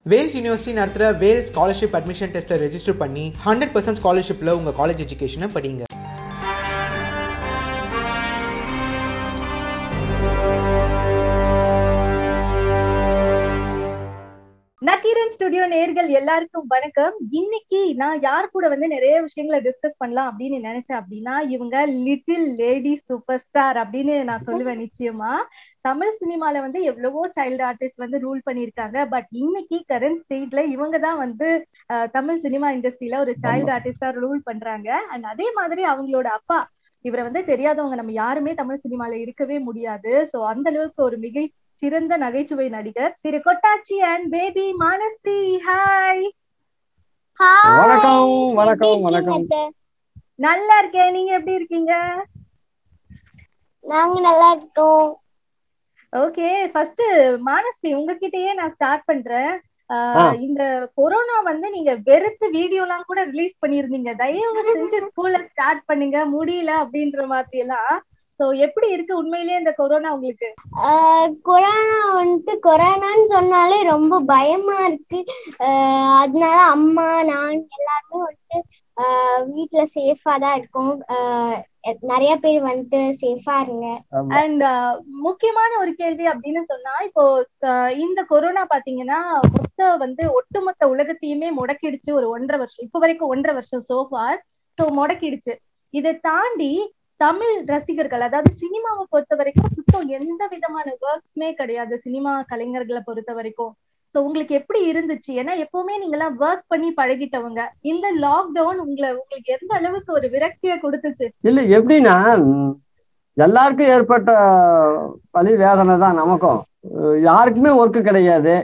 Wales university நடத்துகிற Vels scholarship admission டெஸ்ட்டில் register பண்ணி ஹண்ட்ரட் பர்சன்ட் ஸ்காலர்ஷிப்பில் உங்கள் காலேஜ் எஜுகேஷனை படிங்க நக்கீரன் ஸ்டுடியோ நேர்கள் எல்லாருக்கும் வணக்கம் இன்னைக்கு நான் யார் கூட வந்து நிறைய விஷயங்களை டிஸ்கஸ் பண்ணலாம் அப்படின்னு நினைச்சேன் அப்படின்னா இவங்க லிட்டில் லேடி சூப்பர் ஸ்டார் அப்படின்னு நான் சொல்லுவேன் நிச்சயமா தமிழ் சினிமால வந்து எவ்வளவோ சைல்டு ஆர்டிஸ்ட் வந்து ரூல் பண்ணியிருக்காங்க பட் இன்னைக்கு கரண்ட் ஸ்டேட்ல இவங்க தான் வந்து அஹ், தமிழ் சினிமா இண்டஸ்ட்ரியில ஒரு சைல்டு ஆர்டிஸ்டா ரூல் பண்றாங்க அண்ட் அதே மாதிரி அவங்களோட அப்பா இவரை வந்து தெரியாதவங்க நம்ம யாருமே தமிழ் சினிமால இருக்கவே முடியாது சோ அந்த அளவுக்கு ஒரு மிகை சிறந்த நகைச்சுவை நடிகர் திரு Kottachi and baby Manasree hi வணக்கம் வணக்கம் வணக்கம் நல்லா இருக்கேன் நீங்க எப்படி இருக்கீங்க நாங்க நல்லா இருக்கோம் ஓகே ஃபர்ஸ்ட் மானஸ்ரீ உங்ககிட்டயே நான் ஸ்டார்ட் பண்றேன் ஆஹ், ஆ. இந்த கொரோனா வந்து நீங்க வெறுத்து வீடியோ எல்லாம் கூட ரிலீஸ் பண்ணிருந்தீங்க தயவு செஞ்சு ஸ்கூல்ல ஸ்டார்ட் பண்ணுங்க முடியல அப்படின்ற மாதிரி எல்லாம் சோ எப்படி இருக்கு உண்மையிலேயே இந்த கொரோனா உங்களுக்கு ஆஹ் கொரோனா வந்துட்டு கொரோனான்னு சொன்னாலே ரொம்ப பயமா இருக்கு ஆஹ் அதனால அம்மா நான் எல்லாருமே வந்துட்டு ஆஹ் வீட்ல சேஃபா தான் இருக்கோம் ஆஹ் எ- நிறைய பேர் வந்துட்டு சேஃபா இருங்க ஆமா. அண்ட் முக்கியமான ஒரு கேள்வி அப்படின்னு சொன்னா இப்போ அஹ், இந்த கொரோனா பாத்தீங்கன்னா மொத்த வந்து ஒட்டுமொத்த உலகத்தையுமே முடக்கிடுச்சு ஒரு ஒன்றரை வருஷம் இப்ப வரைக்கும் ஒன்றரை வருஷம் சோஃபார் சோ முடக்கிடுச்சு இதை தாண்டி தமிழ் ரசிகர்கள் அதாவது சினிமாவை பொறுத்த வரைக்கும் சுத்தம் எந்த விதமான ஒர்க்ஸ்மே கிடையாது சினிமா கலைஞர்களை பொறுத்த வரைக்கும் சோ உங்களுக்கு எப்படி இருந்துச்சு ஏன்னா எப்பவுமே நீங்க எல்லாம் ஒர்க் பண்ணி பழகிட்டவங்க இந்த லாக்டவுன் உங்களை உங்களுக்கு எந்த அளவுக்கு ஒரு விரக்தியை கொடுத்துச்சு இல்ல எப்படின்னா ம், எல்லாருக்கும் ஏற்பட்ட வலி வேதனை தான் நமக்கும் அஹ் யாருக்குமே ஒர்க்கு கிடையாது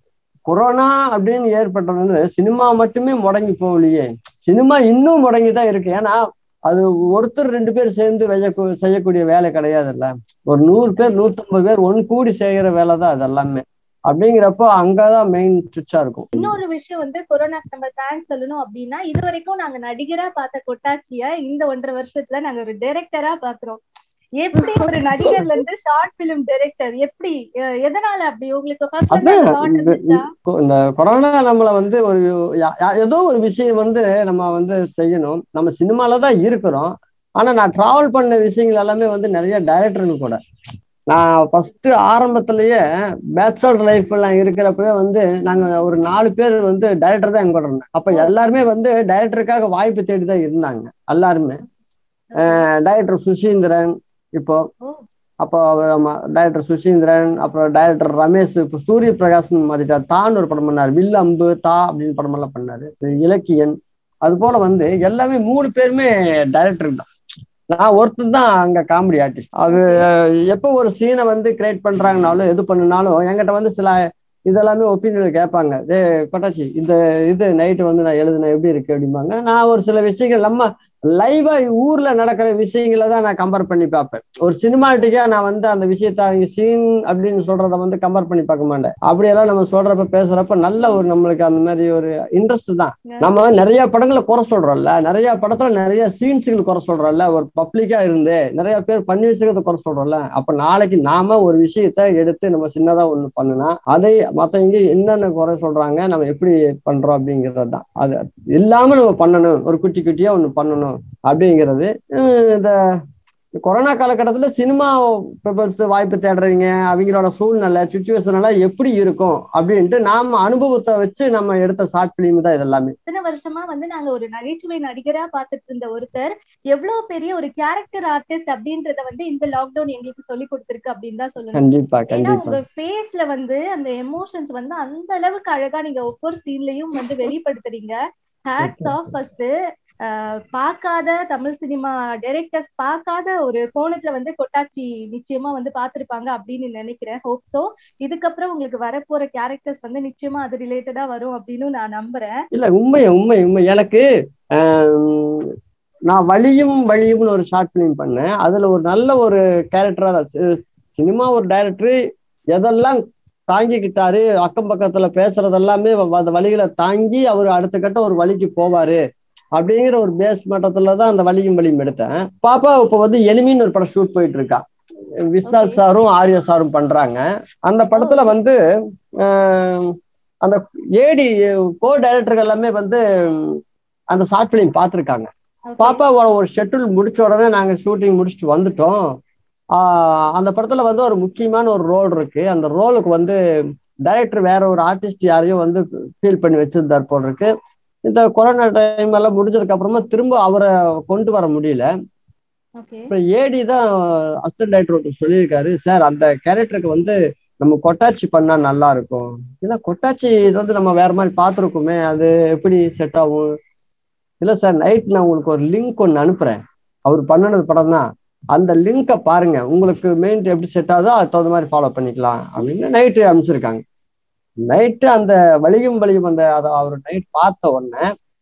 கொரோனா அப்படின்னு ஏற்பட்டது வந்து சினிமா மட்டுமே முடங்கி போகலையே சினிமா இன்னும் முடங்கி தான் இருக்கு ஏன்னா அது ஒருத்தர் ரெண்டு பேர் சேர்ந்து வெய்ய- செய்யக்கூடிய வேலை கிடையாதுல்ல ஒரு நூறு பேர் நூத்தம்பது பேர் ஒன் கூடி செய்யற வேலை தான் அது எல்லாமே அப்படிங்கிறப்போ அங்கதான் மெயின் சுவிட்சா இருக்கும் இன்னொரு விஷயம் வந்து கொரோனாக்கு நம்ம தேங்க்ஸ் சொல்லணும் அப்படின்னா இது வரைக்கும் நாங்க நடிகரா பார்த்த கொட்டாச்சிய இந்த ஒன்றரை வருஷத்துல நாங்க ஒரு டைரக்டரா பாக்குறோம் எப்படி ஒரு நடிகர்ல இருந்து ஷார்ட் பிலிம் டைரக்டர் எப்படி அஹ் எதனால அப்படி உங்களுக்கு ஃபர்ஸ்ட் அதான் தாட் இந்த- இருந்துச்சா கொ- இந்த கொரோனா நம்மள வந்து ஒரு யா- யா- ஏதோ ஒரு விஷயம் வந்து நம்ம வந்து செய்யணும் நம்ம சினிமால தான் இருக்கிறோம் ஆனா நான் டிராவல் பண்ண விஷயங்கள் எல்லாமே வந்து நிறைய டைரக்டருங்க கூட நான் ஃபர்ஸ்ட் ஆரம்பத்திலேயே பேச்சுலர் லைஃப் எல்லாம் இருக்கிறப்பவே வந்து நாங்க ஒரு நாலு பேர் வந்து டைரக்டர் தான் எங்க கூட இருந்தோம் அப்ப எல்லாருமே வந்து டைரக்டருக்காக வாய்ப்பு தேடி தான் இருந்தாங்க எல்லாருமே டைரக்டர் சுசீந்திரன் இப்போ ஓ. அப்போ அவர் டைரக்டர் சுசீந்திரன் அப்புறம் டைரக்டர் ரமேஷ் இப்போ சூரிய பிரகாஷ் மாத்திட்டார் தான் ஒரு படம் பண்ணார் வில் அம்பு தா அப்படின்னு படம் எல்லாம் பண்ணாரு இலக்கியன் அது போல வந்து எல்லாமே மூணு பேருமே டைரக்டர் தான் நான் ஒருத்தர் தான் அங்க காமெடி ஆர்டிஸ்ட் அது அஹ், எப்போ ஒரு சீனை வந்து கிரியேட் பண்றாங்கனாலும் எது பண்ணுனாலும் என்கிட்ட வந்து சில இதெல்லாமே ஒப்பீனியன் கேட்பாங்க டே கொட்டாச்சி இந்த இது நைட்டு வந்து நான் எழுதுனேன் எப்படி இருக்கு அப்படிம்பாங்க நான் ஒரு சில விஷயங்கள் நம்ம லைவா ஊர்ல நடக்கிற விஷயங்களை தான் நான் கம்பேர் பண்ணி பார்ப்பேன் ஒரு சினிமாட்டிக்கா நான் வந்து அந்த விஷயத்த அவங்க சீன் அப்படின்னு சொல்றத வந்து கம்பேர் பண்ணி பார்க்க மாட்டேன் அப்படியெல்லாம் நம்ம சொல்றப்ப பேசுறப்ப நல்ல ஒரு நம்மளுக்கு அந்த மாதிரி ஒரு இன்ட்ரெஸ்ட் தான் நம்ம நிறைய படங்களை குறை சொல்றோம்ல நிறைய படத்துல நிறைய சீன்ஸுகள் குறை சொல்றோம்ல ஒரு பப்ளிக்கா இருந்து நிறைய பேர் பண்ணி வச்சுக்கிறத குறை சொல்றோம்ல அப்ப நாளைக்கு நாம ஒரு விஷயத்த எடுத்து நம்ம சின்னதா ஒண்ணு பண்ணுனா அதை மத்தவங்க என்னென்ன குறை சொல்றாங்க நம்ம எப்படி பண்றோம் அப்படிங்கிறது தான் அது இல்லாம நம்ம பண்ணணும் ஒரு குட்டி குட்டியா ஒண்ணு பண்ணணும் அப்படிங்கிறது ஹம் இந்த கொரோனா காலகட்டத்துல சினிமா ப்ரிபர்ஸ் வாய்ப்பு தேடுறீங்க அவங்களோட சூழ்நிலை சுச்சுவேஷன் எல்லாம் எப்படி இருக்கும் அப்படின்ட்டு நாம அனுபவத்தை வச்சு நம்ம எடுத்த ஷார்ட் பிலிம் தான் இது எல்லாமே இத்தனை வருஷமா வந்து நாங்க ஒரு நகைச்சுவை நடிகரா பார்த்துட்டு இருந்த ஒருத்தர் எவ்வளவு பெரிய ஒரு கேரக்டர் ஆர்டிஸ்ட் அப்படின்றத வந்து இந்த லாக்டவுன் எங்களுக்கு சொல்லி கொடுத்திருக்கு அப்படின்னு தான் சொல்லணும் கண்டிப்பா ஏன்னா கண்டிப்பா உங்க ஃபேஸ்ல வந்து அந்த எமோஷன்ஸ் வந்து அந்த அளவுக்கு அழகா நீங்க ஒவ்வொரு சீன்லயும் வந்து வெளிப்படுத்துறீங்க ஹேட்ஸ் ஆஃப் ஃபர்ஸ்ட் பார்க்காத தமிழ் சினிமா டைரக்டர்ஸ் பார்க்காத ஒரு கோணத்துல வந்து கொட்டாச்சி நிச்சயமா வந்து பார்த்திருப்பாங்க அப்படின்னு நினைக்கிறேன் ஹோப் சோ இதுக்கப்புறம் உங்களுக்கு வரப்போற கேரக்டர்ஸ் வந்து நிச்சயமா அது ரிலேட்டடா வரும் அப்படின்னு நான் நம்புறேன் இல்ல உண்மை உண்மை உண்மை எனக்கு ஆம், நான் வழியும் வழியும்னு ஒரு ஷார்ட் பிலிம் பண்ணேன் அதுல ஒரு நல்ல ஒரு கேரக்டரா சினிமா ஒரு டைரக்டர் எதெல்லாம் தாங்கிக்கிட்டாரு அக்கம் பக்கத்துல பேசுறது எல்லாமே வ- அந்த வழிகளை தாங்கி அவர் அடுத்த கட்ட ஒரு வழிக்கு போவாரு அப்படிங்கிற ஒரு பேஸ் மட்டத்துல தான் அந்த வழியும் வழியும் எடுத்தேன் பாப்பா இப்ப வந்து எளிமின்னு ஒரு படம் ஷூட் போயிட்டு இருக்கா விஷால் Okay. சாரும் ஆர்யா சாரும் பண்றாங்க அந்த படத்துல வந்து ஆஹ் அந்த ஏடி கோ டைரக்டர்கள் எல்லாமே வந்து ம், அந்த ஷார்ட் பிலிம் பார்த்துருக்காங்க Okay. பாப்பாவோட ஒரு ஷெட்யூல் முடிச்ச உடனே நாங்க ஷூட்டிங் முடிச்சுட்டு வந்துட்டோம் ஆஹ் அந்த படத்துல வந்து ஒரு முக்கியமான ஒரு ரோல் இருக்கு அந்த ரோலுக்கு வந்து டைரக்டர் வேற ஒரு ஆர்டிஸ்ட் யாரையும் வந்து ஃபீல் பண்ணி வச்சிருந்தார் போல் இருக்கு இந்த கொரோனா டைம் எல்லாம் முடிஞ்சதுக்கு அப்புறமா திரும்ப அவரை கொண்டு வர முடியல Okay. இப்ப ஏடி தான் அசிஸ்டன்ட் டைரக்டர் ஒருத்தர் சொல்லியிருக்காரு சார் அந்த கேரக்டருக்கு வந்து நம்ம கொட்டாச்சி பண்ணா நல்லா இருக்கும் இல்ல கொட்டாச்சி இது வந்து நம்ம வேற மாதிரி பார்த்துருக்கோமே அது எப்படி செட் ஆகும் இல்ல சார் நைட் நான் உங்களுக்கு ஒரு லிங்க் ஒன்று அனுப்புறேன் அவர் பண்ணினது படம் தான் அந்த லிங்கை பாருங்க உங்களுக்கு மெயின் எப்படி செட் ஆகுதோ அதுக்கு தகுந்த மாதிரி ஃபாலோ பண்ணிக்கலாம் அப்படின்னு நைட்டு அனுப்பிச்சிருக்காங்க நைட்டு அந்த வலியும் வலியும் அந்த அதை அவர் நைட் பார்த்த உடனே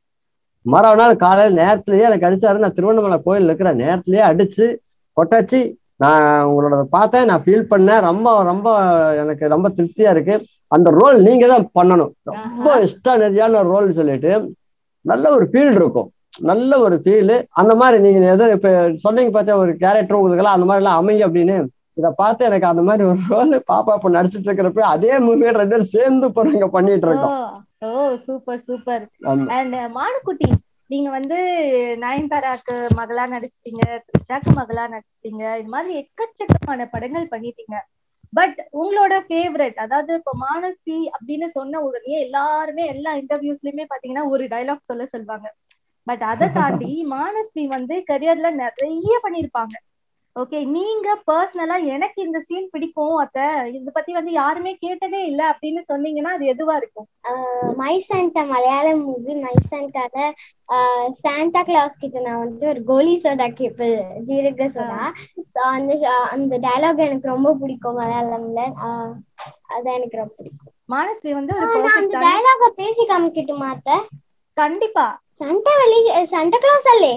மறுநாள் காலையில் நேரத்திலேயே எனக்கு அடிச்சாரு நான் திருவண்ணாமலை கோயில் இருக்கிற நேரத்திலேயே அடிச்சு கொட்டாச்சு நான் உங்களோட பார்த்தேன் நான் ஃபீல் பண்ணேன் ரொம்ப ரொம்ப எனக்கு ரொம்ப திருப்தியா இருக்கு அந்த ரோல் நீங்க தான் பண்ணணும் ரொம்ப எக்ஸ்ட்ரானரியான ரோல் சொல்லிட்டு நல்ல ஒரு ஃபீல் இருக்கும் நல்ல ஒரு ஃபீல் அந்த மாதிரி நீங்க எதோ இப்ப சொன்னீங்க பார்த்தா ஒரு கேரக்டர் உங்களுக்கெல்லாம் அந்த மாதிரி எல்லாம் அமையும் அப்படின்னு இதை பார்த்து எனக்கு அந்த மாதிரி ஒரு ரோல் பாப்பா இப்ப நடிச்சிட்டு இருக்கிறப்ப அதே மூவியை ரெண்டு பேரும் சேர்ந்து போறாங்க பண்ணிட்டு இருக்கோம் ஓ சூப்பர் சூப்பர் ஆமா. அண்ட் மானுக்குட்டி நீங்க வந்து நயன்தாராக்கு மகளா நடிச்சிட்டீங்க த்ரிஷாக்கு மகளா நடிச்சிட்டீங்க இது மாதிரி எக்கச்சக்கமான படங்கள் பண்ணிட்டீங்க பட் உங்களோட ஃபேவரட் அதாவது இப்போ மானஸ்வி அப்படின்னு சொன்ன உடனே எல்லாருமே எல்லா இன்டர்வியூஸ்லயுமே பாத்தீங்கன்னா ஒரு டைலாக் சொல்ல சொல்லுவாங்க பட் அதை தாண்டி மானஸ்வி வந்து கரியர்ல நிறைய பண்ணிருப்பாங்க ஓகே நீங்க பர்சனலா எனக்கு இந்த சீன் பிடிக்கும் அத்த இத பத்தி வந்து யாருமே கேட்டதே இல்ல அப்படின்னு சொன்னீங்கன்னா அது எதுவா இருக்கும் my Santa Malayalam movie my சாண்டால சாண்டா கிளாஸ் கிட்ட நான் வந்து ஒரு கோலி சோடா கேப்பேன் ஜீரக சோடா ஸோ அந்த ஆஹ் அந்த டயலாக் எனக்கு ரொம்ப பிடிக்கும் மலையாளம்ல ஆஹ் அதான் எனக்கு ரொம்ப பிடிக்கும் மானஸ்வி வந்து ஒரு நான் அந்த பெர்ஃபெக்டான டயலாக பேசி காமிக்கட்டுமா அத்தை கண்டிப்பா ಸಂಟ ಬಳಿ ಸಂಟ ಕ್ಲಾಸ್ ಅಲ್ಲೇ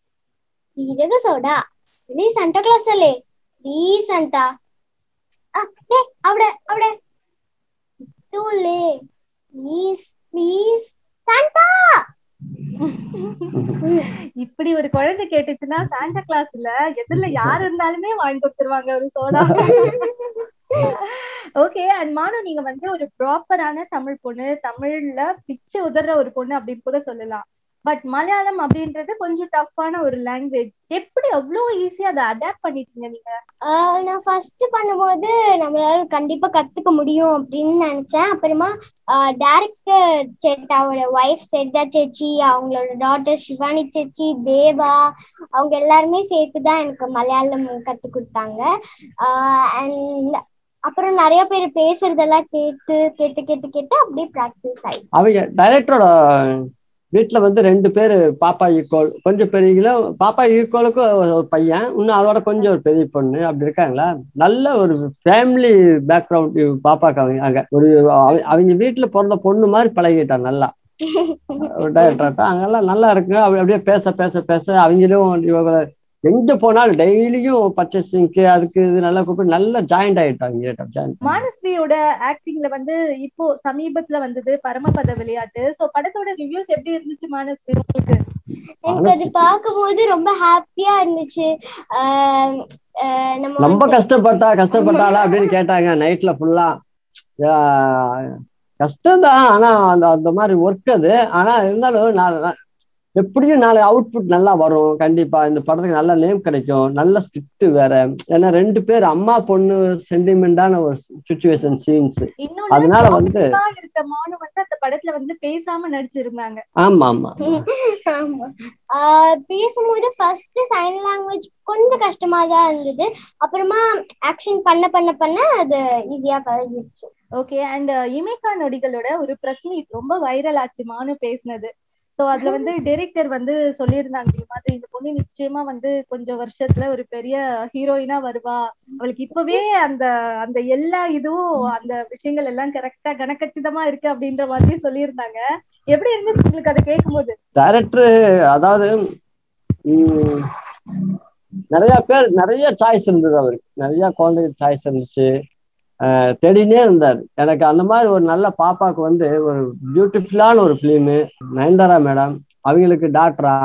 ಜೀರಗ ಸೋಡಾ ಇಲ್ಲಿ ಸಂಟ ಕ್ಲಾಸ್ ಅಲ್ಲೇ ಪ್ಲೀಸ್ ಅಂತ അവിടെ അവിടെ ತೂಲೆ ಪ್ಲೀಸ್ ಪ್ಲೀಸ್ ಸಂಟಾ இப்படி ஒரு குழந்தை கேட்டுச்சுன்னா சாண்டா கிளாஸ்ல எதிரில யார் இருந்தாலுமே வாங்கி கொடுத்துருவாங்க ஒரு சோடா ஓகே அண்ட் மானு நீங்க வந்து ஒரு ப்ராப்பரான தமிழ் பொண்ணு தமிழ்ல பிச்சு உதற ஒரு பொண்ணு அப்படின்னு கூட சொல்லலாம் பட் மலையாளம் அப்படின்றது கொஞ்சம் டஃப்பான ஒரு லாங்குவேஜ் எப்படி அவ்வளோ ஈஸியா அதை அடாப்ட் பண்ணிட்டீங்க நீங்க ஆஹ் நான் ஃபர்ஸ்ட் பண்ணும்போது நம்மளால கண்டிப்பா கத்துக்க முடியும் அப்படின்னு நினைச்சேன் அப்புறமா டேரக்டர் சேட்டாவோட ஒய்ஃப் செட்டா சேச்சி அவங்களோட டாட்டர் சிவானி சேச்சி தேவா அவங்க எல்லாருமே சேர்த்துதான் எனக்கு மலையாளம் கத்து கொடுத்தாங்க அண்ட் அப்புறம் நிறைய பேர் பேசுறதெல்லாம் கேட்டு கேட்டு கேட்டு கேட்டு அப்படியே ப்ராக்டிஸ் ஆயிடுச்சு அவங்க டைரக்டரோட வீட்டுல வந்து ரெண்டு பேரு பாப்பா ஈக்குவல் கொஞ்சம் பெரியங்கள பாப்பா ஈக்குவலுக்கு ஒரு பையன் இன்னும் அதோட கொஞ்சம் ஒரு பெரிய பொண்ணு அப்படி இருக்காங்களா நல்ல ஒரு ஃபேமிலி பேக்ரவுண்ட் பாப்பாக்கு அவங்க அங்க ஒரு அவ- அவங்க வீட்டுல பிறந்த பொண்ணு மாதிரி பழகிட்டான் நல்லா டைரக்டர்ட்ட அங்கெல்லாம் நல்லா இருக்கு அப்படி அப்படியே பேச பேச பேச அவங்களும் இவங்க எங்க போனாலும் டெய்லியும் பர்ச்சேசிங்க்கு அதுக்கு இது நல்லா கூப்பிட்டு நல்லா ஜாயிண்ட் ஆயிட்டாங்க ஜாயின் மானஸ்ரீயோட ஆக்டிங்ல வந்து இப்போ சமீபத்துல வந்தது பரமபத விளையாட்டு சோ படத்தோட ரிவ்யூஸ் எப்படி இருந்துச்சு மானஸ்ரீ உங்களுக்கு எனக்கு அது பார்க்கும்போது ரொம்ப ஹாப்பியா இருந்துச்சு ஆஹ் ஆஹ் நம்ம ரொம்ப வந்து- கஷ்டப்பட்டா கஷ்டப்பட்டாளா அப்படின்னு கேட்டாங்க நைட்ல ஃபுல்லா கஷ்டம்தான் ஆனா அந்த அந்த மாதிரி ஒர்க் அது ஆனா இருந்தாலும் நான் நான் எப்படியும் நாளை அவுட்புட் நல்லா வரும் கண்டிப்பா இந்த படத்துக்கு நல்ல நேம் கிடைக்கும் நல்ல ஸ்கிரிப்ட் வேற ஏன்னா ரெண்டு பேர் அம்மா பொண்ணு சென்டிமெண்டான ஒரு சுச்சுவேஷன் சீன்ஸ் இன்னொன்னு அதனால வந்து அப்பா இருக்க மானு வந்து அந்த படத்துல வந்து பேசாம நடிச்சிருந்தாங்க ஆமா ஆமா ஆமா. ஆஹ் பேசும்போது ஃபர்ஸ்ட் சைன் லாங்குவேஜ் கொஞ்சம் கஷ்டமா தான் இருந்தது அப்புறமா ஆக்ஷன் பண்ண பண்ண பண்ண அது ஈஸியா பழகிடுச்சு ஓகே அண்ட் இமேகா நொடிகளோட ஒரு பிரஸ் மீட் ரொம்ப வைரல் ஆச்சு மானு பேசினது சோ அதுல வந்து டைரக்டர் வந்து சொல்லியிருந்தாங்க இந்த மாதிரி இந்த பொண்ணு நிச்சயமா வந்து கொஞ்சம் வருஷத்துல ஒரு பெரிய ஹீரோயினா வருவா அவளுக்கு இப்பவே அந்த அந்த எல்லா இதுவும் அந்த விஷயங்கள் எல்லாம் கரெக்டா கணக்கச்சிதமா இருக்கு அப்படின்ற மாதிரி சொல்லியிருந்தாங்க எப்படி இருந்துச்சு உங்களுக்கு அதை கேட்கும்போது டைரக்டர் அதாவது உம், நிறைய பேர் நிறைய சாய்ஸ் இருந்தது அவருக்கு நிறைய குழந்தைங்க சாய்ஸ் இருந்துச்சு அஹ் தேடினே இருந்தார் எனக்கு அந்த மாதிரி ஒரு நல்ல பாப்பாக்கு வந்து ஒரு பியூட்டிஃபுல்லான ஒரு ஃபிலிமு நயன்தாரா மேடம் அவங்களுக்கு டாக்டரா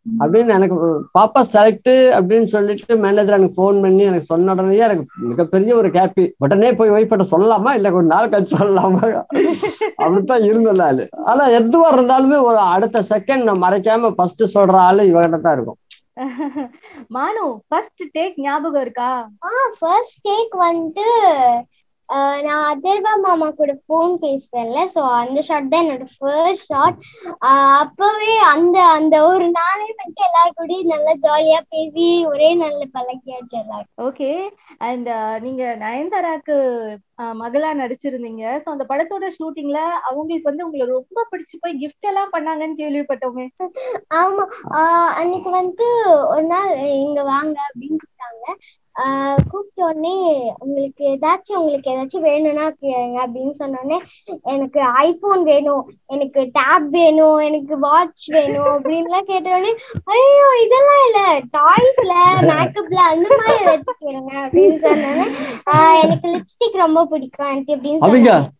அப்படின்னு எனக்கு பாப்பா செலக்ட் அப்படின்னு சொல்லிட்டு மேனேஜர் எனக்கு ஃபோன் பண்ணி எனக்கு சொன்ன உடனே எனக்கு மிகப்பெரிய ஒரு ஹாப்பி உடனே போய் ஒய்ஃபிட்ட சொல்லலாமா இல்ல ஒரு நாள் கழிச்சு சொல்லலாமா அப்படித்தான் இருந்தேன் நாள் ஆனா எதுவா இருந்தாலுமே ஒரு அடுத்த செகண்ட் நான் மறைக்காம ஃபர்ஸ்ட் சொல்ற ஆளு இவகிட்ட தான் இருக்கும் மானு ஃபர்ஸ்ட் டேக் ஞாபகம் இருக்கா ஃபர்ஸ்ட் டேக் வந்துட்டு ஆஹ் நான் அதர்வா மாமா கூட போன் பேசுவேன்ல சோ அந்த ஷாட் தான் என்னோட ஃபர்ஸ்ட் ஷாட் அப்பவே அந்த அந்த ஒரு நாளே வந்துட்டு எல்லாரும் கூடயும் நல்லா ஜாலியா பேசி ஒரே நல்ல பழகியாச்சு எல்லாரும் ஓகே அண்ட் நீங்க நயன்தாராக்கு அஹ், மகளா நடிச்சிருந்தீங்க சோ அந்த படத்தோட ஷூட்டிங்ல அவங்களுக்கு வந்து உங்களை ரொம்ப பிடிச்சு போய் கிஃப்ட் எல்லாம் பண்ணாங்கன்னு கேள்விப்பட்டோமே ஆமா ஆஹ் அன்னைக்கு வந்து ஒரு நாள் இங்க வாங்க அப்படின்னு கூப்பிட்டாங்க ஆஹ் கூப்பிட்ட உடனே உங்களுக்கு ஏதாச்சும் உங்களுக்கு ஏதாச்சும் வேணும்னா கேளுங்க அப்படின்னு சொன்ன உடனே எனக்கு ஐபோன் வேணும் எனக்கு டேப் வேணும் எனக்கு வாட்ச் வேணும் அப்படின்லாம் கேட்ட உடனே ஐயோ இதெல்லாம் இல்ல டாய்ஸ்ல மேக்கப்ல அந்த மாதிரி ஏதாச்சும் கேளுங்க அப்படின்னு சொன்னோன்னே ஆஹ் எனக்கு லிப்ஸ்டிக் ரொம்ப பிடிக்கும் எனக்கு அப்படின்னு அவங்க? சொன்னாங்க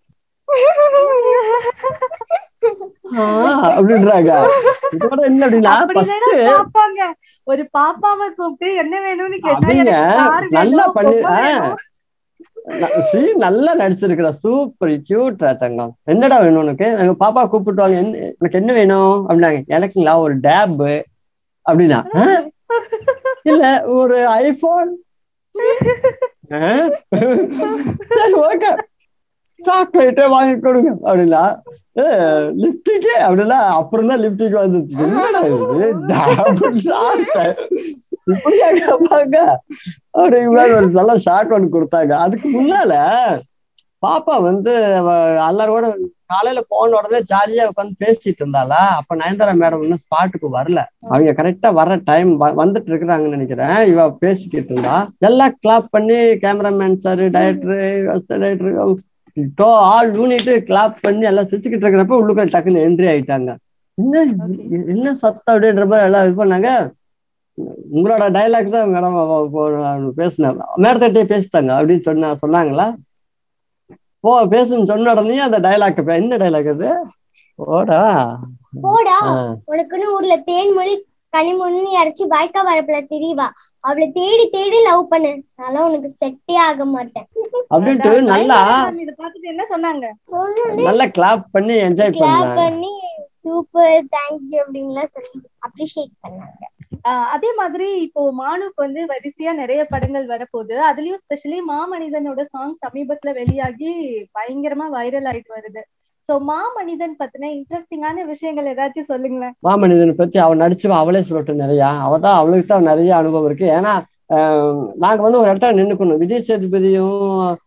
ஆஹ் அப்படின்றாங்க இதோட என்ன அப்படின்னா அப்படிதானே ஃபர்ஸ்ட் பாப்பாங்க ஒரு பாப்பாவை கூப்பிட்டு என்ன வேணும்னு கேட்டா அவங்க எனக்கு car நல்லா வேணும், பண்ணி பொம்மை ஆஹ் வேணும். சி நல்லா நடிச்சிருக்கிற சூப்பர் கியூட் தங்கம் என்னடா வேணும் உனக்கு எங்க பாப்பா கூப்பிட்டுவாங்க என்ன உனக்கு என்ன வேணும் அப்படின்னாங்க எனக்குங்களா ஒரு டேப் அப்படின்னா "ஆஹ், இல்ல ஒரு ஐபோன் சரி ஓகே சாக்லேட்டே வாங்கி கொடுங்க அப்படின்னா லிப்டிக்கே அப்படின்னா அப்புறம் தான் லிப்டிக் வந்துச்சு என்னடா இது டேப் சாப்பிட்டேன் இப்படியா கேட்பாங்க அப்படிங்கிற ஒரு நல்ல ஷாக் ஒன்று கொடுத்தாங்க அதுக்கு முன்னால பாப்பா வந்து அவ எல்லாரோட காலையில போன உடனே ஜாலியா உட்காந்து பேசிட்டு இருந்தாளா அப்ப நயன்தாரா மேடம் இன்னும் ஸ்பாட்டுக்கு வரல அவங்க கரெக்டா வர்ற டைம் வந்துட்டு இருக்கிறாங்கன்னு நினைக்கிறேன் இவ பேசிக்கிட்டு இருந்தா எல்லாம் கிளாப் பண்ணி cameraman sir director director all unit clap பண்ணி எல்லாம் சிரிச்சுக்கிட்டு இருக்கிறப்ப உள்ளுக்குள்ள டக்குன்னு என்ட்ரி ஆயிட்டாங்க என்ன என்ன சத்தம் அப்படின்ற மாதிரி எல்லாம் இது பண்ணாங்க உங்களோட டைலாக் தான் மேடம் பேசினேன் மேடத்திட்டே பேசிட்டாங்க அப்படின்னு சொன்ன சொன்னாங்களா போ பேசுன்னு சொன்ன உடனே அந்த டைலாக் என்ன டைலாக் அது ஓடா போடா ஆ. உனக்குன்னு ஊர்ல தேன்மொழி கனிமொழி அரைச்சி பாய்க்கா வரப்புல தெரியவா அவளை தேடி தேடி லவ் பண்ணு அதெல்லாம் உனக்கு செட்டே ஆக மாட்டேன் அப்படின்ட்டு அதான் நல்லா நயன்தாரா ma'am இதை பார்த்துட்டு என்ன சொன்னாங்க சொல்லு நல்லா கிளாப் பண்ணி என்ஜாய் கிளாப் பண்ணாங்க பண்ணி சூப்பர் தேங்க்யூ அப்படின்லாம் சொல்லி அப்ரிஷியேட் பண்ணாங்க ஆஹ் அதே மாதிரி இப்போ மானுக்கு வந்து வரிசையா நிறைய படங்கள் வரப்போகுது அதுலயும் ஸ்பெஷலி மாமனிதனோட சாங் சமீபத்துல வெளியாகி பயங்கரமா வைரல் ஆயிட்டு வருது சோ மாமனிதன் பத்தின இன்ட்ரெஸ்டிங்கான விஷயங்கள் ஏதாச்சும் சொல்லுங்களேன் மாமனிதனை பத்தி அவன் நடிச்சு அவளே சொல்லட்டும் நிறையா அவ தான் அவளுக்கு தான் நிறைய அனுபவம் இருக்கு ஏன்னா ஆஹ் நாங்க வந்து ஒரு இடத்துல நின்னுக்கணும் விஜய் சேதுபதியும்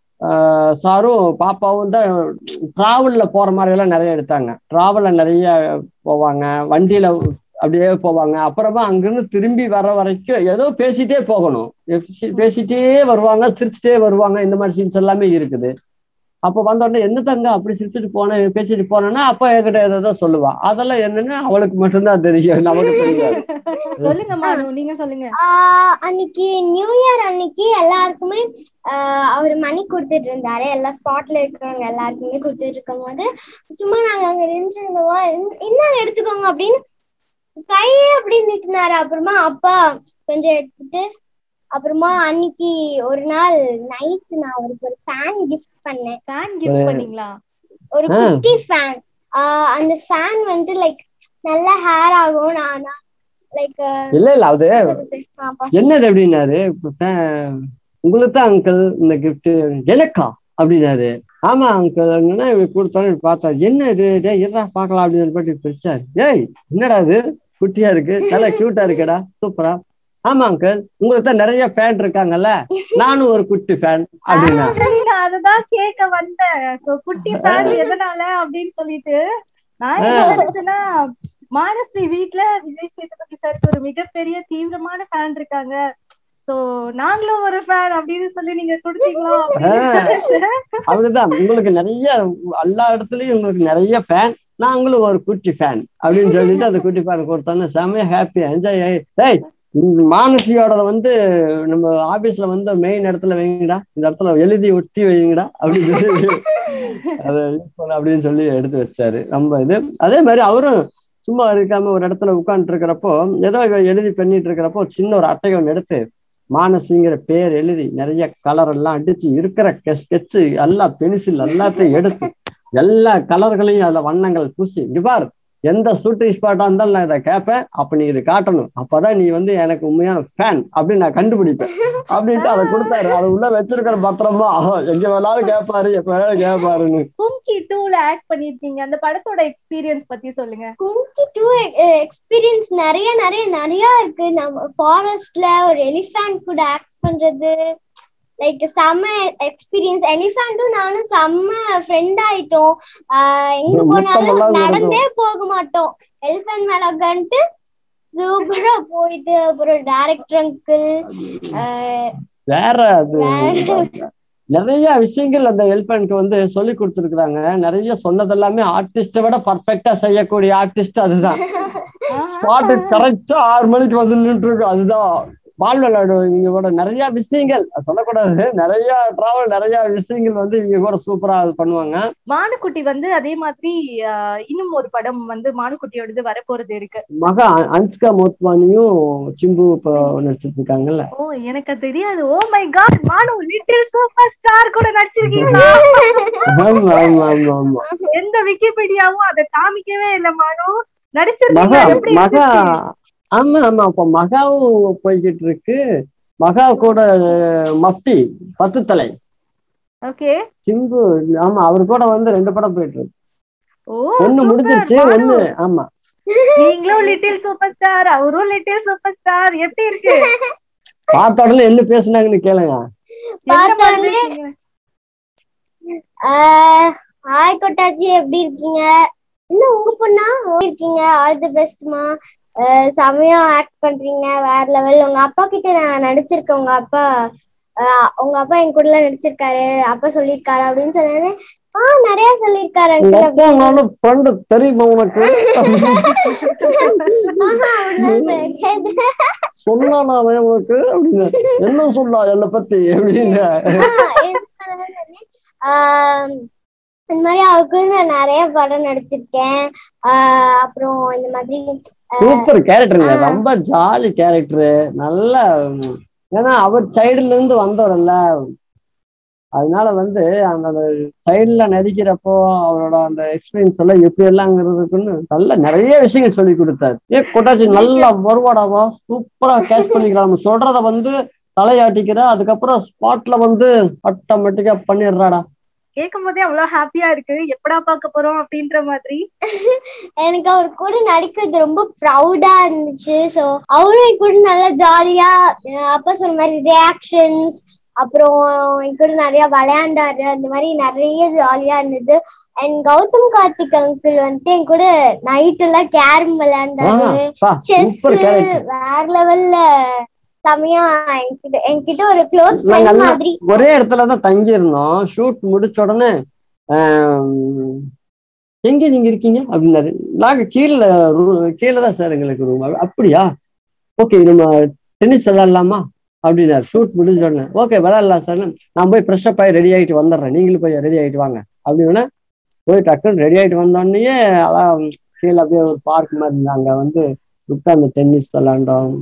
ஆஹ் சாரும் பாப்பாவும் தான் டிராவல்ல போற மாதிரி எல்லாம் நிறைய எடுத்தாங்க டிராவல்ல நிறைய போவாங்க வண்டியில அப்படியே போவாங்க அப்புறமா அங்கிருந்து திரும்பி வர வரைக்கும் ஏதோ பேசிட்டே போகணும் பேசி- பேசிட்டே வருவாங்க சிரிச்சுட்டே வருவாங்க இந்த மாதிரி சீன்ஸ் எல்லாமே இருக்குது அப்ப வந்த உடனே என்ன தங்க அப்படி சிரிச்சுட்டு போனேன் பேசிட்டு போனேன்னா அப்ப என்கிட்ட ஏதோ சொல்லுவா அதெல்லாம் என்னன்னு அவளுக்கு மட்டும்தான் தெரியும் நமக்கு தெரியாது சொல்லுங்க மானு நீங்க சொல்லுங்க ஆஹ் அன்னைக்கு நியூ இயர் அன்னைக்கு எல்லாருக்குமே ஆஹ் அவர் மணி கொடுத்துட்டு இருந்தாரு எல்லா ஸ்பாட்ல இருக்கிறவங்க எல்லாருக்குமே கொடுத்துட்டு இருக்கும் போது சும்மா நாங்க அங்க நின்று இருந்தோம் என்ன எடுத்துக்கோங்க அப்படின்னு கையே அப்படி நிட்டுனாரு அப்புறமா அப்பா கொஞ்சம் எடுத்துட்டு அப்புறமா அன்னைக்கு ஒரு நாள் நைட் நான் அவருக்கு ஒரு ஃபேன் கிஃப்ட் பண்ணேன் ஃபேன் கிஃப்ட் பண்ணீங்களா ஒரு ஆ. குட்டி ஃபேன் அந்த ஃபேன் வந்துட்டு லைக் நல்ல ஹேர் ஆகும் நான் லைக் இல்ல இல்ல அது ஆமா என்னது அப்படின்னாரு அஹ் உங்களுக்கு தான் அங்கிள் இந்த gift எனக்கா அப்படின்னாரு ஆமா அங்கிள் கொடுத்தோன்னு பார்த்தா என்ன இது டேய் இருடா பார்க்கலாம் அப்படின்னு சொல்லி பிரிச்சாரு ஏய் என்னடா இது குட்டியா இருக்கு நல்லா கியூட்டா இருக்குடா சூப்பரா ஆமா அங்கிள் உங்களுக்கு தான் நிறைய ஃபேன் இருக்காங்கல்ல நானும் ஒரு குட்டி ஃபேன் அப்படின்னா Actually, நான் அததான் கேட்க வந்தேன் சோ குட்டி ஃபேன் எதனால அப்படின்னு சொல்லிட்டு நான் என்ன நினைச்சேன்னா மானஸ்ரீ வீட்ல விஜய் சேதுபதி சாருக்கு ஒரு மிகப்பெரிய தீவிரமான ஃபேன் இருக்காங்க சோ நாங்களும் ஒரு ஃபேன் அப்படின்னு சொல்லி நீங்க கொடுத்தீங்களா அப்படின்னு ஆ. நினைச்சேன். அப்படிதான் உங்களுக்கு நிறைய எல்லா இடத்துலயும் உங்களுக்கு நிறைய ஃபேன் நாங்களும் ஒரு குட்டி ஃபேன் அப்படின்னு சொல்லிட்டு அந்த குட்டி ஃபேன் கொடுத்தாங்க செமையா ஹாப்பி என்ஜாய் ஆகி டேய் இந்த மானசியோட வந்து நம்ம ஆபீஸ்ல வந்து மெயின் இடத்துல வைங்கடா இந்த இடத்துல எழுதி ஒட்டி வைங்கடா அப்படின்னு சொல்லி அதை யூஸ் பண்ண அப்படின்னு சொல்லி எடுத்து வச்சாரு ரொம்ப இது அதே மாதிரி அவரும் சும்மா இருக்காம ஒரு இடத்துல உட்கார்ந்துட்டு இருக்கிறப்போ ஏதோ இவ எழுதி பண்ணிட்டு இருக்கிறப்போ சின்ன ஒரு அட்டை ஒன்று எடுத்து மானசிங்கிற பேர் எழுதி நிறைய கலர் எல்லாம் அடிச்சு இருக்கிற ஸ்கெட்சு எல்லா பென்சில் எல்லாத்தையும் எடுத்து எல்லா கலர்களையும் அதுல வண்ணங்கள் பூசி இங்க பார் எந்த ஷூட்டிங் ஸ்பாட்டா இருந்தாலும் நான் இதை கேட்பேன் அப்ப நீ இது காட்டணும் அப்பதான் நீ வந்து எனக்கு உண்மையான ஃபேன் அப்படின்னு நான் கண்டுபிடிப்பேன் அப்படின்ட்டு அதை கொடுத்தாரு அதை உள்ள வச்சிருக்கிற பத்திரமா ஆஹா, எங்க வேணாலும் கேட்பாரு எப்ப வேணாலும் கேட்பாருன்னு கும்கி டூல ஆக்ட் பண்ணிருக்கீங்க அந்த படத்தோட எக்ஸ்பீரியன்ஸ் பத்தி சொல்லுங்க கும்கி டூ எக்ஸ்பீரியன்ஸ் நிறைய நிறைய நிறைய இருக்கு நம்ம ஃபாரஸ்ட்ல ஒரு எலிஃபண்ட் கூட ஆக்ட் பண்றது லைக் செம்ம எக்ஸ்பீரியன்ஸ் எலிஃபண்ட்டும் நானும் செம்ம ஃப்ரெண்ட் ஆயிட்டோம் ஆஹ் எங்க முத்தம் போனாலும் எல்லாம் நடந்தே போக மாட்டோம் எலிஃபண்ட் மேல உட்காந்துட்டு சூப்பரா போயிட்டு அப்புறம் டைரக்டர் அங்கிள் வேற அது வேற. நிறைய விஷயங்கள் அந்த ஹெல்பனுக்கு வந்து சொல்லி கொடுத்துருக்காங்க நிறைய சொன்னதெல்லாமே ஆர்டிஸ்ட விட பர்ஃபெக்டா செய்யக்கூடிய ஆர்டிஸ்ட் அதுதான் ஸ்பாட்டு கரெக்டா ஆறு மணிக்கு வந்து நின்று இருக்கு அதுதான் பால் விளையாடும் இவங்க கூட நிறைய விஷயங்கள் அது சொல்லக்கூடாது நிறைய டிராவல் நிறைய விஷயங்கள் வந்து இவங்க கூட சூப்பரா அது பண்ணுவாங்க மானுக்குட்டி வந்து அதே மாதிரி ஆஹ், இன்னும் ஒரு படம் வந்து மானுக்குட்டியோடது வரப்போறது இருக்கு மகா அன்ஸ்கா மோத்வானியும் சிம்பு இப்போ நடிச்சிட்டு இருக்காங்கல்ல ஓ எனக்கு அது தெரியாது oh my god Manu little superstar கூட நடிச்சிருக்கீங்களா ஆமா ஆமா ஆமா ஆமா எந்த விக்கிபீடியாவும் அதை காமிக்கவே இல்ல மானு மகா நடிச்சிருக்கீங்க எப்படி மகா இருந்துச்சு? ஆமா ஆமா அப்ப மகாவும் போய்கிட்டு இருக்கு மகா கூட மஃப்டி பத்து தலை ஓகே சிம்பு ஆமா அவர் கூட வந்து ரெண்டு படம் போயிட்டு இருக்கு ஓ ஒண்ணு super, முடிஞ்சிருச்சு மானு. ஒண்ணு ஆமா நீங்களும் லிட்டில் சூப்பர் ஸ்டார் அவரும் லிட்டில் சூப்பர் ஸ்டார் எப்படி இருக்கு பார்த்த உடனே என்ன பேசுனாங்கன்னு கேளுங்க என்ன பார்த்த மாதிரி உடனே இருக்கீங்க? ஹாய் கொட்டாச்சி எப்படி இருக்கீங்க இன்னும் உங்க பொண்ணா எப்படி இருக்கீங்க ஆல் தி பெஸ்ட்மா செமையா ஆக்ட் பண்றீங்க வேற லெவல் உங்க அப்பா கிட்ட நான் நடிச்சிருக்கேன் உங்க அப்பா ஆஹ் உங்க அப்பா என் கூட எல்லாம் நடிச்சிருக்காரு அப்பா சொல்லியிருக்காரு அப்படின்னு சொன்னேன் ஆஹ் நிறைய சொல்லியிருக்காரு உங்க uncle அப்பா நானும் ஃப்ரெண்டு தெரியுமா உனக்கு ஆஹா, அப்படிலாம் சொல்லியிருக்காரு. சொன்னானா அவன் உனக்கு அப்படின்னு என்ன சொல்லா என்னை பத்தி அப்படின்னு ஆஹ் என்ன சொன்னாரு? ஆஹ் இந்த மாதிரி அவர் கூட நான் நிறைய படம் நடிச்சிருக்கேன் ஆஹ் அப்புறம் இந்த மாதிரி சூப்பர் கேரக்டருங்க ஆ. ரொம்ப ஜாலி கேரக்டரு நல்ல உம், ஏன்னா அவர் சைடுல இருந்து வந்தவர்ல அதனால வந்து அந்த அந்த சைடுல நடிக்கிறப்போ அவரோட அந்த எக்ஸ்பீரியன்ஸ் எல்லாம் எப்படி எல்லாங்கிறதுக்குன்னு நல்ல நிறைய விஷயங்கள் சொல்லி கொடுத்தாரு ஏ கொட்டாச்சி நல்லா வருவாடாவா சூப்பரா கேட்ச் பண்ணிக்கலாம் நம்ம சொல்றத வந்து தலையாட்டிக்கிற அதுக்கப்புறம் ஸ்பாட்ல வந்து ஆட்டோமேட்டிக்கா பண்ணிடுறாடா கேட்கும் போதே அவ்வளவு ஹாப்பியா இருக்கு எப்படா பார்க்க போறோம் அப்படின்ற மாதிரி எனக்கு அவர் கூட நடிக்கிறது ரொம்ப ப்ரௌடா இருந்துச்சு சோ அவரும் என் கூட நல்லா ஜாலியா அப்பா சொன்ன மாதிரி ரியாக்ஷன்ஸ் அப்புறம் என் கூட நிறைய விளையாண்டாரு அந்த மாதிரி நிறைய ஜாலியா இருந்தது அண்ட் கௌதம் கார்த்திக் அங்கிள் வந்துட்டு என் கூட நைட் எல்லாம் கேரம் விளையாண்டாரு செஸ் சூப்பர் கேரக்டர் வேற லெவல்ல செமையா என்கிட்ட என்கிட்ட ஒரு க்ளோஸ் நாங்க ஃப்ரெண்ட் எல்லாம் மாதிரி ஒரே இடத்துல தான் தங்கி இருந்தோம் ஷூட் முடிச்ச உடனே ஆம், எங்க நீங்க இருக்கீங்க அப்படின்னாரு நாங்க கீழே கீழே தான் சார் எங்களுக்கு ரூம் அப்படியா ஓகே நம்ம டென்னிஸ் விளையாடலாமா அப்படின்னாரு ஷூட் முடிஞ்ச உடனே ஓகே விளையாடலாம் சார் நான் போய் ஃப்ரெஷ் அப் ஆகி ரெடி ஆகிட்டு வந்துடுறேன் நீங்களும் போய் ரெடி ஆகிட்டு வாங்க அப்படின்னா போய் டக்குன்னு ரெடி ஆகிட்டு வந்தோடனே அதான் கீழே அப்படியே ஒரு பார்க் மாதிரி இருந்தது. அங்க வந்து உட்காந்து டென்னிஸ் விளையாண்டோம்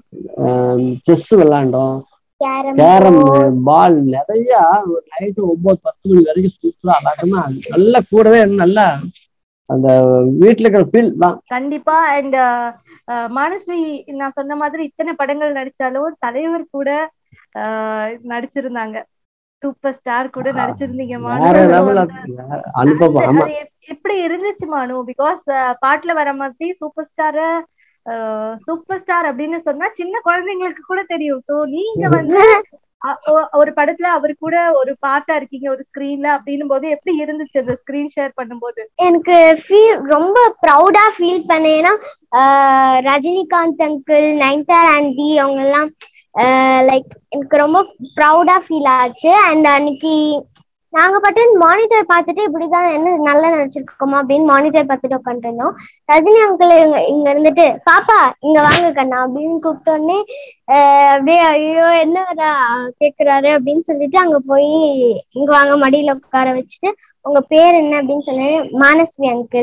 செஸ் விளையாண்டோம் கேரம் கேரம் பால் நிறைய ஒரு நைட்டு ஒன்பது பத்து மணி வரைக்கும் சூப்பரா அழகமா நல்லா கூடவே இருந்து நல்லா அந்த வீட்டுல இருக்கிற ஃபீல் தான் கண்டிப்பா அண்ட் மனஸ்வி நான் சொன்ன மாதிரி இத்தனை படங்கள் நடிச்சாலும் தலைவர் கூட ஆஹ் நடிச்சிருந்தாங்க சூப்பர் ஸ்டார் கூட நடிச்சிருந்தீங்க மானு வேற So, லெவல் அனுபவம் ஆமா அது எப்- எப்படி இருந்துச்சு மானு பிகாஸ் பாட்டுல வர மாதிரி சூப்பர் ஸ்டார சூப்பர் ஸ்டார் அப்படின்னு சொன்னா சின்ன குழந்தைங்களுக்கு கூட தெரியும் சோ நீங்க வந்து அ- ஒ- ஒரு படத்துல அவர் கூட ஒரு பாட்டா இருக்கீங்க ஒரு ஸ்கிரீன்ல அப்படின்னும் போது எப்படி இருந்துச்சு அந்த ஸ்கிரீன் ஷேர் பண்ணும்போது எனக்கு ஃபீல் ரொம்ப ப்ரௌடா ஃபீல் பண்ணேன் ஏன்னா ah Rajinikanth uncle Nayanthara aunty அவங்க எல்லாம் லைக் எனக்கு ரொம்ப ப்ரௌடா ஃபீல் ஆச்சு அண்ட் அன்னைக்கு நாங்க பாட்டு மானிட்டர் பார்த்துட்டு இப்படிதான் என்ன நல்லா நினைச்சிருக்கோமா அப்படின்னு மானிட்டர் பார்த்துட்டு உட்காந்துருந்தோம் ரஜினி அங்கிள் இங்க இங்க இருந்துட்டு பாப்பா இங்க வாங்க கண்ணா அப்படின்னு கூப்பிட்டோடனே ஆஹ் அப்படியே ஐயோ என்ன வரா கேக்குறாரு அப்படின்னு சொல்லிட்டு அங்க போய் இங்க வாங்க மடியில உட்கார வச்சுட்டு உங்க பேர் என்ன அப்படின்னு சொன்னேன் மானஸ்வி அங்கிள்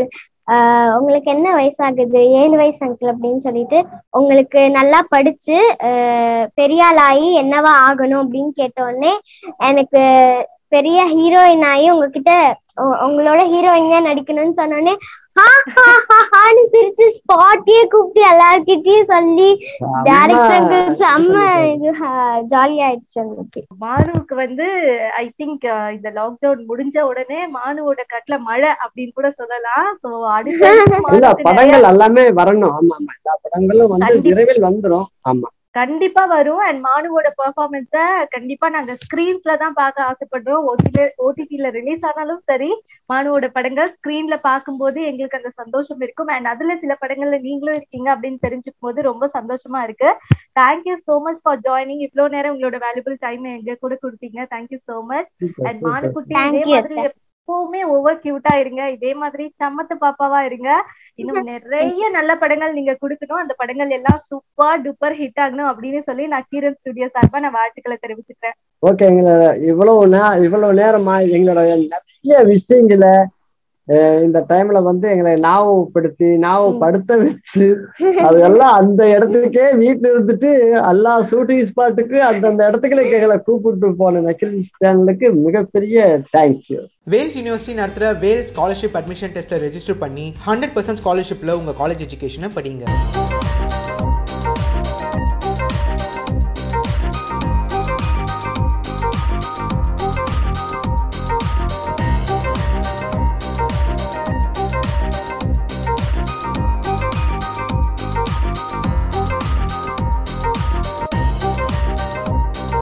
ஆஹ் உங்களுக்கு என்ன வயசாகுது ஏழு வயசு அங்கிள் அப்படின்னு சொல்லிட்டு உங்களுக்கு நல்லா படிச்சு ஆஹ் பெரிய ஆளாகி என்னவா ஆகணும் அப்படின்னு கேட்ட உடனே எனக்கு பெரிய ஹீரோயின் ஆகி உங்ககிட்ட உ- உங்களோட ஹீரோயினா நடிக்கணும்னு சொன்னோடனே ஹா ஹா ஹா ஹான்னு சிரிச்சு ஸ்பாட்லயே கூப்பிட்டு எல்லார்கிட்டயும் சொல்லி டேரக்டர் செம்ம இது ஜாலி ஆயிடுச்சு உங்களுக்கு மானுவுக்கு வந்து ஐ திங்க் இந்த லாக்டவுன் முடிஞ்ச உடனே மானுவோட கட்ல மழை அப்படின்னு கூட சொல்லலாம் சோ அடுத்து இல்ல மானுக்கு நிறைய படங்கள் எல்லாமே வரணும் ஆமா ஆமா எல்லா படங்களும் வந்து கண்டிப்பா. விரைவில் வந்துரும் ஆமா கண்டிப்பா வரும் அண்ட் மானுவோட பெர்ஃபார்மன்ஸ கண்டிப்பா நாங்க ஸ்கிரீன்ஸ்ல தான் பார்க்க ஆசைப்படுறோம் ஓடில ஓடிடில ரிலீஸ் ஆனாலும் சரி மானுவோட படங்கள் ஸ்கிரீன்ல பார்க்கும்போது எங்களுக்கு அந்த சந்தோஷம் இருக்கும் அண்ட் அதுல சில படங்கள்ல நீங்களும் இருக்கீங்க அப்படின்னு தெரிஞ்சுக்கும் போது ரொம்ப சந்தோஷமா இருக்கு thank you so much for joining இவ்வளவு நேரம் உங்களோட வேல்யூபிள் டைம் எங்க கூட கொடுத்தீங்க தேங்க்யூ சோ மச் அண்ட் மானுக்குட்டி Thank இதே you, மாதிரி எப்பவுமே ஓவர் கியூட்டா இருங்க இதே மாதிரி சமத்து பாப்பாவா இருங்க இன்னும் நிறைய நல்ல படங்கள் நீங்க கொடுக்கணும் அந்த படங்கள் எல்லாம் சூப்பர் டூப்பர் ஹிட் ஆகணும் அப்படின்னு சொல்லி நான் கீரன் ஸ்டுடியோ சார்பா நான் வாழ்த்துக்களை தெரிவிச்சுக்கிறேன் ஓகே எங்களோட இவ்வளவு நே இவ்வளவு நேரமா எங்களோட நிறைய விஷயங்களை அஹ், இந்த டைம்ல வந்து எங்களை ஞாபகப்படுத்தி ஞாபகப்படுத்த வச்சு அதெல்லாம் அந்த இடத்துக்கே வீட்டுல இருந்துட்டு எல்லா ஷூட்டிங் ஸ்பாட்டுக்கு அந்தந்த இடத்துக்கு எங்களை கூப்பிட்டு போன நக்கில் சேனலுக்கு மிகப்பெரிய தேங்க்யூ வேல்ஸ் யூனிவர்சிட்டி நடத்துகிற வேல்ஸ் ஸ்காலர்ஷிப் அட்மிஷன் டெஸ்ட்டில் ரெஜிஸ்டர் பண்ணி ஹண்ட்ரட் பர்சன்ட் ஸ்காலர்ஷிப்பில் உங்கள் காலேஜ் எஜுகேஷனை படிங்க